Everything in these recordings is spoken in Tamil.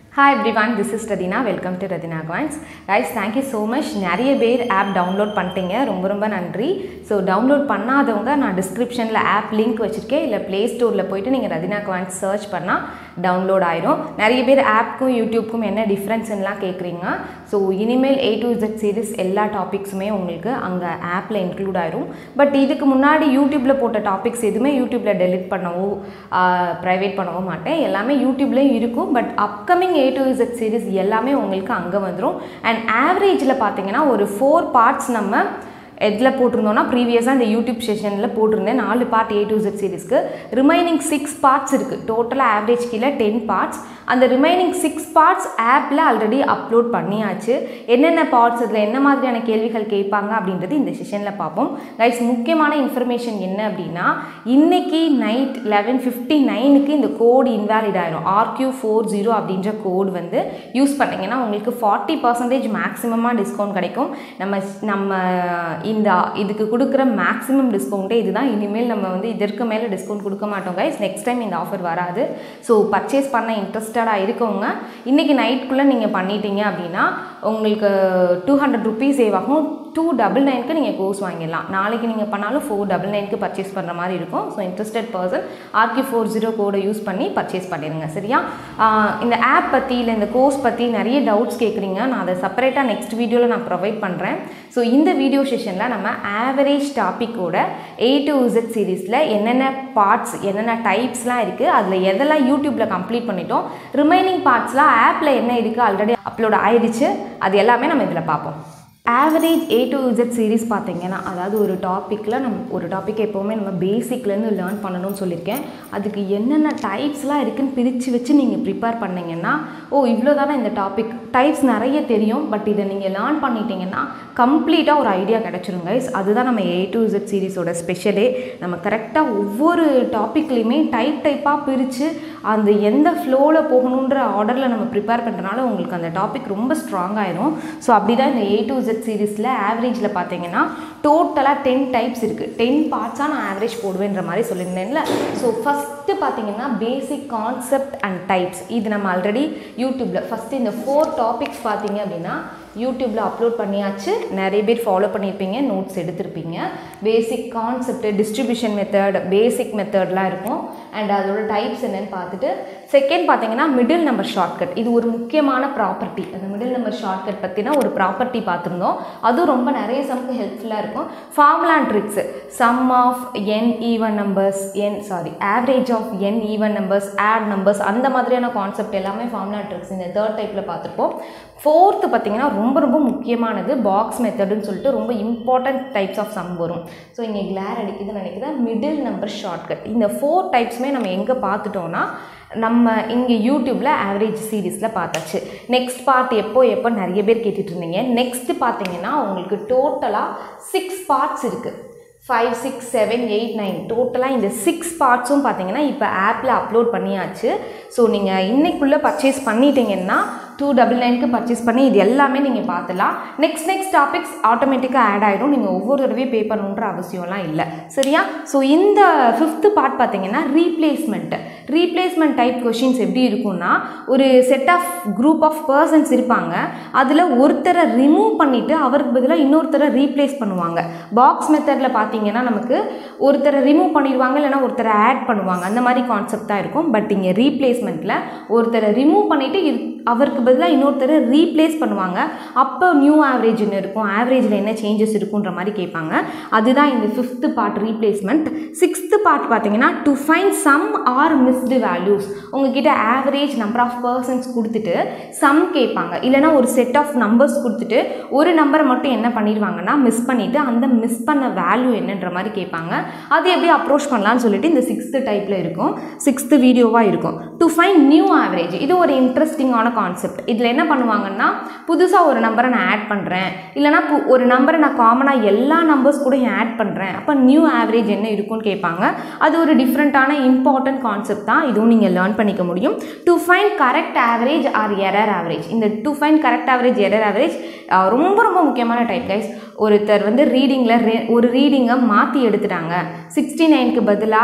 hi everyone this is Rathina welcome to Rathina coins guys thank you so much நிறைய பேர் ஆப் டவுன்லோட் பண்ணிட்டீங்க ரொம்ப ரொம்ப நன்றி ஸோ டவுன்லோட் பண்ணாதவங்க நான் டிஸ்கிரிப்ஷனில் ஆப் லிங்க் வச்சுருக்கேன் இல்லை ப்ளே ஸ்டோரில் போயிட்டு நீங்கள் ரதினா காயின்ஸ் சர்ச் பண்ணால் டவுன்லோட் ஆயிரும் நிறைய பேர் ஆப்க்கும் யூடியூப்க்கும் என்ன டிஃப்ரென்ஸ்லாம் கேட்குறீங்க ஸோ இனிமேல் ஏ டு இசட் சீரிஸ் எல்லா டாபிக்ஸுமே உங்களுக்கு அங்கே ஆப்பில் இன்க்ளூட் ஆயிரும் பட் இதுக்கு முன்னாடி யூடியூப்பில் போட்ட டாபிக்ஸ் எதுவுமே யூடியூப்பில் டெலிட் பண்ணவோ ப்ரைவேட் பண்ணவோ மாட்டேன் எல்லாமே யூடியூப்லேயும் இருக்கும் but upcoming A to Z series எல்லாமே உங்களுக்கு அங்கே வந்துடும் அண்ட் ஆவரேஜில் பார்த்தீங்கன்னா ஒரு ஃபோர் பார்ட்ஸ் நம்ம எதில் போட்டிருந்தோம்னா ப்ரீவியஸாக இந்த யூடியூப் செஷனில் போட்டிருந்தேன் நாலு பார்ட் ஏ டு இசட் சீரிஸ்க்கு ரிமைனிங் சிக்ஸ் பார்ட்ஸ் இருக்குது டோட்டலாக ஆவரேஜ் கீழே டென் பார்ட்ஸ் அந்த ரிமைனிங் சிக்ஸ் பார்ட்ஸ் ஆப்பில் ஆல்ரெடி அப்லோட் பண்ணியாச்சு என்னென்ன பார்ட்ஸ் இதில் என்ன மாதிரியான கேள்விகள் கேட்பாங்க அப்படின்றது இந்த செஷனில் பார்ப்போம் கைஸ் முக்கியமான இன்ஃபர்மேஷன் என்ன அப்படின்னா இன்னைக்கு நைட் லெவன் ஃபிஃப்டி நைனுக்கு இந்த கோடு இன்வேலிட் ஆயிரும் ஆர்கியூ ஃபோர் ஜீரோ அப்படின்ற கோடு வந்து யூஸ் பண்ணிங்கன்னா உங்களுக்கு ஃபார்ட்டி பர்சன்டேஜ் மேக்ஸிமமாக டிஸ்கவுண்ட் கிடைக்கும் நம்ம நம்ம இந்த இதுக்கு கொடுக்குற மேக்ஸிமம் டிஸ்கவுண்ட்டே இதுதான் இனிமேல் நம்ம வந்து இதற்கு மேலே டிஸ்கவுண்ட் கொடுக்க மாட்டோம் கைஸ் நெக்ஸ்ட் டைம் இந்த ஆஃபர் வராது ஸோ பர்ச்சேஸ் பண்ண இன்ட்ரெஸ்டடாக இருக்கவங்க இன்றைக்கி நைட்குள்ளே நீங்கள் பண்ணிட்டீங்க அப்படின்னா உங்களுக்கு டூ ஹண்ட்ரட் ருபீஸ் சேவ் ஆகும் டூ டபுள் நைனுக்கு நீங்கள் கோர்ஸ் வாங்கிடலாம் நாளைக்கு நீங்கள் பண்ணாலும் ஃபோர் டபுள் நைனுக்கு பர்ச்சேஸ் பண்ணுற மாதிரி இருக்கும் so interested person RQ four zero கோடை யூஸ் பண்ணி பர்ச்சேஸ் பண்ணிடுங்க சரியா இந்த ஆப் பற்றி இல்லை இந்த கோர்ஸ் பற்றி நிறைய டவுட்ஸ் கேட்குறீங்க நான் அதை செப்பரேட்டாக நெக்ஸ்ட் வீடியோவில் நான் ப்ரொவைட் பண்ணுறேன் ஸோ இந்த வீடியோ செஷனில் நம்ம ஆவரேஜ் டாப்பிக்கோட ஏ டு இசட் சீரீஸில் என்னென்ன பார்ட்ஸ் என்னென்ன டைப்ஸ்லாம் இருக்குது அதில் எதெல்லாம் யூடியூப்பில் கம்ப்ளீட் பண்ணிட்டோம் ரிமைனிங் பார்ட்ஸ்லாம் ஆப்பில் என்ன இருக்குது ஆல்ரெடி அப்லோட் ஆயிடுச்சு அது எல்லாமே நம்ம இதில் பார்ப்போம் average A to Z series பார்த்தீங்கன்னா அதாவது ஒரு டாப்பிக்கில் நம்ம ஒரு டாப்பிக்கை எப்போவுமே நம்ம பேசிக்லேருந்து லேர்ன் பண்ணணும்னு சொல்லியிருக்கேன் அதுக்கு என்னென்ன டைப்ஸ்லாம் இருக்குதுன்னு பிரித்து வச்சு நீங்கள் ப்ரிப்பேர் பண்ணிங்கன்னா ஓ இவ்வளோ தானே இந்த டாபிக் டைப்ஸ் நிறைய தெரியும் பட் இதை நீங்கள் லேர்ன் பண்ணிட்டீங்கன்னா கம்ப்ளீட்டாக ஒரு ஐடியா கிடச்சிரும் கைஸ் அதுதான் நம்ம ஏ டு இசட் சீரீஸோட ஸ்பெஷலே நம்ம கரெக்டாக ஒவ்வொரு டாப்பிக்லேயுமே டைப் டைப்பாக பிரித்து அந்த எந்த ஃப்ளோவில் போகணுன்ற ஆர்டரில் நம்ம ப்ரிப்பேர் பண்ணுறனால உங்களுக்கு அந்த டாபிக் ரொம்ப ஸ்ட்ராங் ஆயிரும் ஸோ அப்படி தான் இந்த ஏ டு இசட் சீரீஸில் ஆவரேஜில் பார்த்தீங்கன்னா டோட்டலாக டென் டைப்ஸ் இருக்குது டென் பார்ட்ஸாக நான் ஆவரேஜ் போடுவேன்ற மாதிரி சொல்லியிருந்தேன்ல ஸோ ஃபஸ்ட்டு பார்த்தீங்கன்னா பேசிக் கான்செப்ட் அண்ட் டைப்ஸ் இது நம்ம ஆல்ரெடி யூடியூப்பில் ஃபஸ்ட்டு இந்த ஃபோர் டாபிக்ஸ் பார்த்தீங்க அப்படின்னா யூடியூப்பில் அப்லோட் பண்ணியாச்சு நிறைய பேர் ஃபாலோ பண்ணியிருப்பீங்க நோட்ஸ் எடுத்திருப்பீங்க basic concept distribution method basic மெத்தட்லாம் இருக்கும் அண்ட் அதோட டைப்ஸ் என்னென்னு பார்த்துட்டு செகண்ட் பார்த்தீங்கன்னா மிடில் நம்பர் ஷார்ட்கட் இது ஒரு முக்கியமான ப்ராப்பர்ட்டி அந்த மிடில் நம்பர் ஷார்ட்கட் பற்றினா ஒரு ப்ராப்பர்ட்டி பார்த்துருந்தோம் அதுவும் ரொம்ப நிறைய சம்க்கு ஹெல்ப்ஃபுல்லாக இருக்கும் formula tricks sum of n even numbers n sorry average of n even numbers odd numbers அந்த மாதிரியான கான்செப்ட் எல்லாமே ஃபார்முலா ட்ரிக்ஸ் இந்த தேர்ட் டைப்பில் பார்த்துருப்போம் ஃபோர்த்து பார்த்தீங்கன்னா ரொம்ப ரொம்ப முக்கியமானது பாக்ஸ் மெத்தடுன்னு சொல்லிட்டு ரொம்ப இம்பார்ட்டன்ட் டைப்ஸ் ஆஃப் சம் வரும் ஸோ இங்கே கிளார் அடிக்குதுன்னு நினைக்கிறேன் மிடில் நம்பர் ஷார்ட்கட் இந்த ஃபோர் டைப்ஸுமே நம்ம எங்கே பார்த்துட்டோன்னா நம்ம இங்கே யூடியூப்பில் ஆவரேஜ் சீரீஸில் பார்த்தாச்சு நெக்ஸ்ட் பார்ட் எப்போ எப்போ நிறைய பேர் கேட்டுட்டு இருந்தீங்க நெக்ஸ்ட் பார்த்தீங்கன்னா உங்களுக்கு டோட்டலாக சிக்ஸ் பார்ட்ஸ் இருக்குது five six seven eight nine டோட்டலாக இந்த சிக்ஸ் பார்ட்ஸும் பார்த்தீங்கன்னா இப்போ ஆப்பில் அப்லோட் பண்ணியாச்சு ஸோ நீங்கள் இன்னைக்குள்ளே பர்ச்சேஸ் பண்ணிட்டீங்கன்னா டூ டபுள் நைனுக்கு பர்ச்சேஸ் பண்ணி இது எல்லாமே நீங்கள் பார்த்துலாம் நெக்ஸ்ட் நெக்ஸ்ட் டாபிக்ஸ் ஆட்டோமேட்டிக்காக ஆட் ஆகிடும் நீங்கள் ஒவ்வொரு தடவையும் பே பண்ணணுன்ற அவசியம்லாம் இல்லை சரியா ஸோ இந்த ஃபிஃப்த்து பார்ட் பார்த்தீங்கன்னா ரீப்ளேஸ்மெண்ட் ரீப்ளேஸ்மெண்ட் டைப் கொஷின்ஸ் எப்படி இருக்கும்னா ஒரு set of group of persons இருப்பாங்க அதில் ஒருத்தரை ரிமூவ் பண்ணிவிட்டு அவருக்கு பதிலாக இன்னொருத்தரை ரீப்ளேஸ் பண்ணுவாங்க பாக்ஸ் மெத்தடில் பார்த்தீங்கன்னா நமக்கு ஒருத்தரை ரிமூவ் பண்ணிடுவாங்க இல்லைனா ஒருத்தரை ஆட் பண்ணுவாங்க அந்த மாதிரி கான்செப்ட் தான் இருக்கும் பட் இங்கே ரீப்ளேஸ்மெண்ட்டில் ஒருத்தரை ரிமூவ் பண்ணிவிட்டு அவருக்கு பதிலாக இன்னொருத்தர் ரீப்ளேஸ் பண்ணுவாங்க அப்போ நியூ ஆவரேஜ் என்ன இருக்கும் ஆவரேஜில் என்ன சேஞ்சஸ் இருக்குன்ற மாதிரி கேட்பாங்க அதுதான் இந்த fifth part replacement sixth part பார்த்தீங்கன்னா to find sum or missed values உங்ககிட்ட ஆவரேஜ் நம்பர் ஆஃப் பர்சன்ஸ் கொடுத்துட்டு சம் கேட்பாங்க இல்லைனா ஒரு செட் ஆஃப் நம்பர்ஸ் கொடுத்துட்டு ஒரு நம்பரை மட்டும் என்ன பண்ணிடுவாங்கன்னா மிஸ் பண்ணிவிட்டு அந்த மிஸ் பண்ண வேல்யூ என்னன்ற மாதிரி கேட்பாங்க அது எப்படி அப்ரோச் பண்ணலான்னு சொல்லிட்டு இந்த சிக்ஸ்த்து டைப்பில் இருக்கும் சிக்ஸ்த்து வீடியோவாக இருக்கும் டு ஃபைண்ட் நியூ ஆவரேஜ் இது ஒரு இன்ட்ரெஸ்டிங்கான கான்செப்ட் இதில் என்ன பண்ணுவாங்கன்னா புதுசாக ஒரு நம்பரை நான் ஆட் பண்ணுறேன் இல்லைனா பு ஒரு நம்பரை நான் காமனாக எல்லா நம்பர்ஸ் கூட ஆட் பண்ணுறேன் அப்போ நியூ ஆவரேஜ் என்ன இருக்கும்னு கேட்பாங்க அது ஒரு டிஃப்ரெண்ட்டான இம்பார்ட்டன்ட் கான்செப்ட் தான் இதுவும் நீங்கள் லேர்ன் பண்ணிக்க முடியும் to find correct average or error average இந்த to find correct average error average ரொம்ப ரொம்ப முக்கியமான டைப் கைஸ் ஒருத்தர் வந்து ரீடிங்கில் ஒரு ரீடிங்கை மாற்றி எடுத்துட்டாங்க சிக்ஸ்டி நைனுக்கு பதிலாக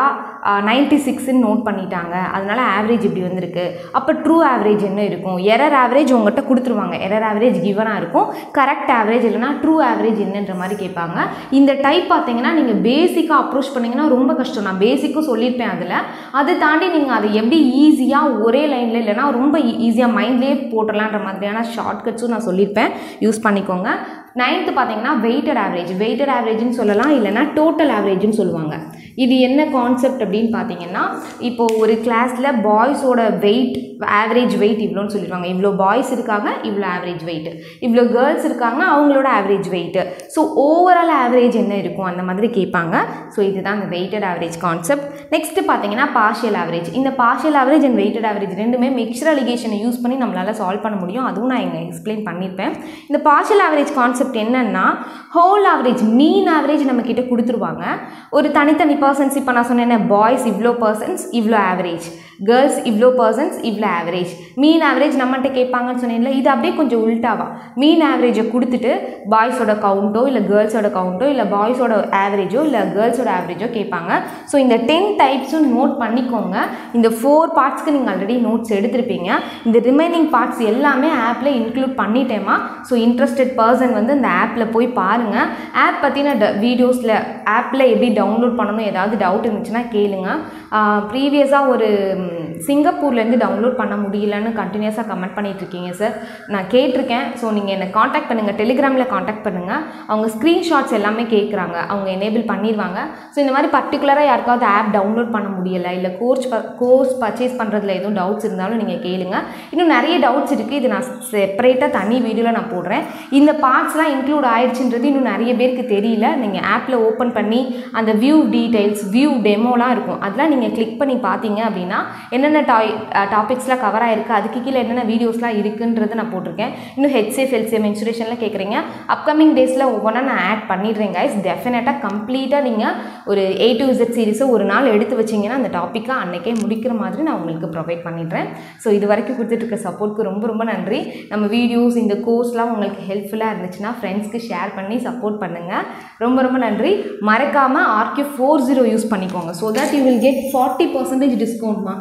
நைன்ட்டி சிக்ஸ்ன்னு நோட் பண்ணிட்டாங்க அதனால ஆவரேஜ் இப்படி வந்திருக்கு அப்போ ட்ரூ ஆவரேஜ் என்ன இருக்கும் எரர் ஆவரேஜ் உங்கள்கிட்ட கொடுத்துருவாங்க எரர் ஆவரேஜ் கிவனாக இருக்கும் கரெக்ட் ஆவரேஜ் இல்லைனா ட்ரூ ஆவரேஜ் என்னன்ற மாதிரி கேட்பாங்க இந்த டைப் பார்த்தீங்கன்னா நீங்கள் பேசிக்காக அப்ரோச் பண்ணிங்கன்னா ரொம்ப கஷ்டம் நான் பேசிக்கும் சொல்லியிருப்பேன் அதில் அதை தாண்டி நீங்கள் அதை எப்படி ஈஸியாக ஒரே லைனில் இல்லைனா ரொம்ப ஈஸியாக மைண்ட்லேயே போட்டுடலான்ற மாதிரியான ஷார்ட்கட்ஸும் நான் சொல்லியிருப்பேன் யூஸ் பண்ணிக்கோங்க நைன்த்து பார்த்தீங்கன்னா வெயிட்டட் ஆவரேஜ் வெயிட்டட் ஆவரேஜ்னு சொல்லலாம் இல்லைனா டோட்டல் ஆவரேஜ்னு சொல்லுவாங்க இது என்ன கான்செப்ட் அப்படின்னு பார்த்தீங்கன்னா இப்போது ஒரு கிளாஸில் பாய்ஸோட வெயிட் ஆவரேஜ் வெயிட் இவ்வளோன்னு சொல்லிடுவாங்க இவ்வளோ பாய்ஸ் இருக்காங்க இவ்வளோ ஆவரேஜ் வெயிட் இவ்வளோ கேர்ள்ஸ் இருக்காங்கன்னா அவங்களோட average weight so overall average என்ன இருக்கும் அந்த மாதிரி கேட்பாங்க ஸோ இதுதான் அந்த வெயிட்டட் ஆவரேஜ் கான்செப்ட் நெக்ஸ்ட் பார்த்தீங்கன்னா பார்ஷியல் ஆவரேஜ் இந்த partial average and weighted average ரெண்டுமே மிக்சர் அலிகேஷனை யூஸ் பண்ணி நம்மளால் சால்வ் பண்ண முடியும் அதுவும் நான் இங்கே எக்ஸ்பிளைன் பண்ணியிருப்பேன் இந்த பார்ஷியல் ஆவரேஜ் கான்செப்ட் என்னன்னா ஹோல் ஆவரேஜ் மீன் ஆவரேஜ் நம்ம கிட்ட கொடுத்துருவாங்க ஒரு தனித்தனி பர்சன்ஸ் இப்போ நான் சொன்னேன் பாய்ஸ் இவ்வளோ பர்சன்ஸ் இவ்வளோ ஆவரேஜ் கேர்ள்ஸ் இவ்வளோ பர்சன்ஸ் இவ்வளோ ஆவரேஜ் மீன் ஆவரேஜ் நம்மகிட்ட கேட்பாங்கன்னு சொன்னேன்ல இது அப்படியே கொஞ்சம் உல்ட்டாவா மீன் ஆவரேஜை கொடுத்துட்டு பாய்ஸோட கவுண்ட்டோ இல்லை கேர்ள்ஸோட கவுண்ட்டோ இல்லை பாய்ஸோட ஆவரேஜோ இல்லை கேர்ள்ஸோட ஆவரேஜோ கேட்பாங்க ஸோ இந்த டென் டைப்ஸும் நோட் பண்ணிக்கோங்க இந்த ஃபோர் பார்ட்ஸ்க்கு நீங்கள் ஆல்ரெடி நோட்ஸ் எடுத்திருப்பீங்க இந்த ரிமைனிங் பார்ட்ஸ் எல்லாமே ஆப்பில் இன்க்ளூட் பண்ணிட்டேமா ஸோ இன்ட்ரெஸ்டட் பர்சன் வந்து இந்த ஆப்பில் போய் பாருங்கள் ஆப் பற்றின ட வீடியோஸில் ஆப்பில் எப்படி டவுன்லோட் பண்ணணும் ஏதாவது டவுட் இருந்துச்சுன்னா கேளுங்க ப்ரீவியஸாக ஒரு சிங்கப்பூர்லேருந்து டவுன்லோட் பண்ண முடியலன்னு கண்டினியூஸாக கமெண்ட் பண்ணிகிட்ருக்கீங்க சார் நான் கேட்டிருக்கேன் ஸோ நீங்கள் என்னை காண்டாக்ட் பண்ணுங்கள் டெலிகிராமில் காண்டாக்ட் பண்ணுங்கள் அவங்க ஸ்க்ரீன்ஷாட்ஸ் எல்லாமே கேட்குறாங்க அவங்க எனேபிள் பண்ணிடுவாங்க ஸோ இந்த மாதிரி பர்டிகுலராக யாருக்காவது ஆப் டவுன்லோட் பண்ண முடியலை இல்லை கோர்ஸ் கோர்ஸ் பர்ச்சேஸ் பண்ணுறதுல எதுவும் டவுட்ஸ் இருந்தாலும் நீங்கள் கேளுங்க இன்னும் நிறைய டவுட்ஸ் இருக்குது இது நான் செப்பரேட்டாக தனி வீடியோவில் நான் போடுறேன் இந்த பார்ட்ஸ்லாம் இன்க்ளூட் ஆயிடுச்சுன்றது இன்னும் நிறைய பேருக்கு தெரியல நீங்கள் ஆப்பில் ஓப்பன் பண்ணி அந்த வியூ டீடைல்ஸ் வியூ டெமோலாம் இருக்கும் அதெல்லாம் நீங்கள் கிளிக் பண்ணி பார்த்தீங்க அப்படின்னா என்னென்ன டாய் டாபிக்ஸ்லாம் கவர் ஆயிருக்கு அதுக்கு கீழே என்னென்ன வீடியோஸ்லாம் இருக்குன்றது நான் போட்டிருக்கேன் இன்னும் ஹெச்ஏஃப் எல்சிஎம் இன்சூரேஷன்லாம் கேட்குறீங்க அப்கமிங் டேஸில் ஒவ்வொன்றா நான் ஆட் பண்ணிடுறேன் கைஸ் டெஃபினட்டாக கம்ப்ளீட்டாக நீங்கள் ஒரு ஏ டு இசட் சீரிஸை ஒரு நாள் எடுத்து வச்சிங்கன்னா அந்த டாப்பிக்கை அன்றைக்கே முடிக்கிற மாதிரி நான் உங்களுக்கு ப்ரொவைட் பண்ணிடுறேன் ஸோ இது வரைக்கும் கொடுத்துட்ருக்க சப்போர்ட்க்கு ரொம்ப ரொம்ப நன்றி நம்ம வீடியோஸ் இந்த கோர்ஸ்லாம் உங்களுக்கு ஹெல்ப்ஃபுல்லாக இருந்துச்சுன்னா ஃப்ரெண்ட்ஸ்க்கு ஷேர் பண்ணி சப்போர்ட் பண்ணுங்கள் ரொம்ப ரொம்ப நன்றி மறக்காமல் ஆர்கியூ ஃபோர் ஜீரோ யூஸ் பண்ணிக்கோங்க so that you will get forty percentage டிஸ்கவுண்ட்மா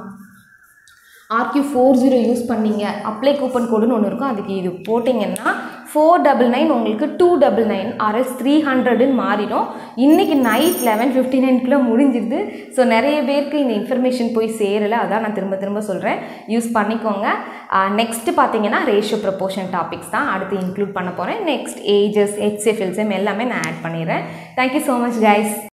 ஆர்கியூ ஃபோர் ஜீரோ யூஸ் பண்ணீங்க அப்ளை கூப்பன் கோடுன்னு ஒன்று இருக்கும் அதுக்கு இது போட்டிங்கன்னா ஃபோர் டபுள் நைன் உங்களுக்கு two double nine R S three ஹண்ட்ரடுன்னு மாறிடும் இன்றைக்கி நைட் லெவன் ஃபிஃப்டி நைன்குள்ளே முடிஞ்சிருது ஸோ நிறைய பேருக்கு இந்த இன்ஃபர்மேஷன் போய் சேரலை அதான் நான் திரும்ப திரும்ப சொல்கிறேன் யூஸ் பண்ணிக்கோங்க நெக்ஸ்ட்டு பார்த்தீங்கன்னா ரேஷியோ ப்ரப்போர்ஷன் டாபிக்ஸ் தான் அடுத்து இன்க்ளூட் பண்ண போகிறேன் நெக்ஸ்ட் ஏஜஸ் ஹெச்எஃப்எல்சிஎம் எல்லாமே நான் ஆட் பண்ணிடுறேன் தேங்க்யூ ஸோ மச் கைஸ்